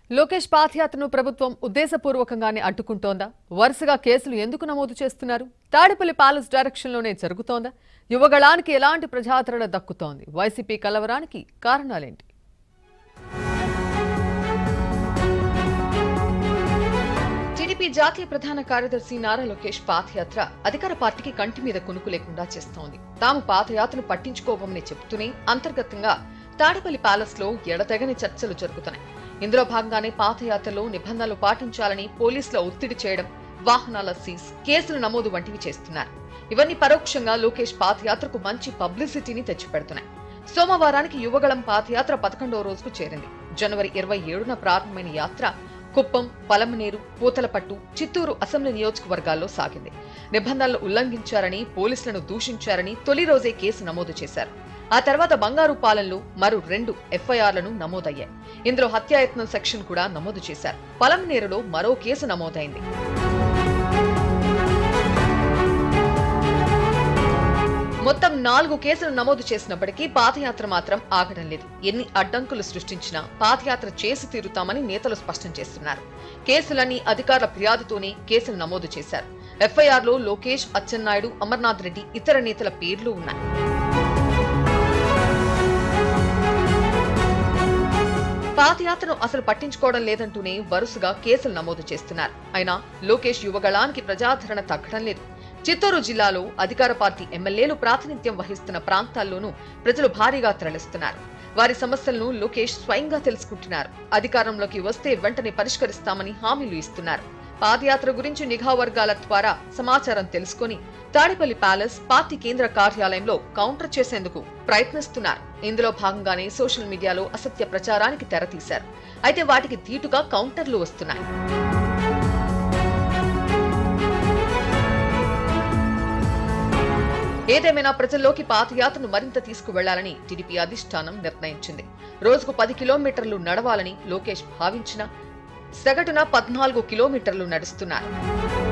లోకేష్ పాదయాత్రను ప్రభుత్వం ఉద్దేశపూర్వకంగానే అడ్డుకుంటోందా వరుసగా కేసులు ఎందుకు నమోదు చేస్తున్నారు తాడేపల్లి ప్యాలెస్ డైరెక్షన్లోనే జరుగుతోందా యువగళానికి ఎలాంటి ప్రజాదరణ దక్కుతోంది వైసీపీ కలవరానికి కారణాలేంటి టీడీపీ జాతీయ ప్రధాన కార్యదర్శి నారా లోకేష్ పాదయాత్ర అధికార పార్టీకి కంటి మీద కునుకు లేకుండా చేస్తోంది తాము పాదయాత్రను పట్టించుకోవమని చెబుతూనే అంతర్గతంగా తాడేపల్లి ప్యాలెస్ లో ఎడతెగని చర్చలు జరుగుతున్నాయి ఇందులో భాగంగానే పాదయాత్రలో నిబంధనలు పాటించాలని పోలీసుల ఒత్తిడి చేయడం వాహనాల సీజ్ కేసుల నమోదు వంటివి చేస్తున్నారు ఇవన్నీ పరోక్షంగా లోకేష్ పాదయాత్రకు మంచి పబ్లిసిటీని తెచ్చిపెడుతున్నాయి సోమవారానికి యువగళం పాదయాత్ర పదకొండవ రోజుకు చేరింది జనవరి ఇరవై ఏడున ప్రారంభమైన యాత్ర కుప్పం పలమనేరు పూతలపట్టు చిత్తూరు అసెంబ్లీ నియోజకవర్గాల్లో సాగింది నిబంధనలు ఉల్లంఘించారని పోలీసులను దూషించారని తొలి రోజే కేసు నమోదు చేశారు ఆ తర్వాత బంగారు పాలనలో మరో రెండు ఎఫ్ఐఆర్లను నమోదయ్యాయి ఇందులో హత్యాయత్నం సెక్షన్ కూడా నమోదు చేశారు పలమనేరులో మరో కేసు నమోదైంది మొత్తం నాలుగు కేసులు నమోదు చేసినప్పటికీ పాదయాత్ర మాత్రం ఆగడం లేదు ఎన్ని అడ్డంకులు సృష్టించినా పాదయాత్ర చేసి తీరుతామని నేతలు స్పష్టం చేస్తున్నారు కేసులన్నీ అధికారుల ఫిర్యాదుతోనే కేసులు నమోదు చేశారు ఎఫ్ఐఆర్లో లోకేష్ అచ్చెన్నాయుడు అమర్నాథ్ రెడ్డి ఇతర నేతల పేర్లు ఉన్నాయి పాదయాత్రను అసలు పట్టించుకోవడం లేదంటూనే వరుసగా కేసులు నమోదు చేస్తున్నారు అయినా లోకేష్ యువగళానికి ప్రజాదరణ తగ్గడం లేదు చిత్తూరు జిల్లాలో అధికార పార్టీ ఎమ్మెల్యేలు ప్రాతినిధ్యం వహిస్తున్న ప్రాంతాల్లోనూ ప్రజలు భారీగా తరలిస్తున్నారు వారి సమస్యలను లోకేష్ స్వయంగా తెలుసుకుంటున్నారు అధికారంలోకి వస్తే వెంటనే పరిష్కరిస్తామని హామీలు ఇస్తున్నారు పాదయాత్ర గురించి నిఘా వర్గాల ద్వారా సమాచారం తెలుసుకొని తాడేపల్లి ప్యాలెస్ పార్టీ కేంద్ర కార్యాలయంలో కౌంటర్ చేసేందుకు ప్రయత్నిస్తున్నారు ఇందులో భాగంగానే సోషల్ మీడియాలో అసత్య ప్రచారానికి తెరతీశారు అయితే వాటికి ధీటుగా కౌంటర్లు వస్తున్నాయి ఏదేమైనా ప్రజల్లోకి పాదయాత్రను మరింత తీసుకువెళ్లాలని టీడీపీ అధిష్టానం నిర్ణయించింది రోజుకు పది కిలోమీటర్లు నడవాలని లోకేష్ భావించిన సగటున పద్నాలుగు కిలోమీటర్లు నడుస్తున్నారు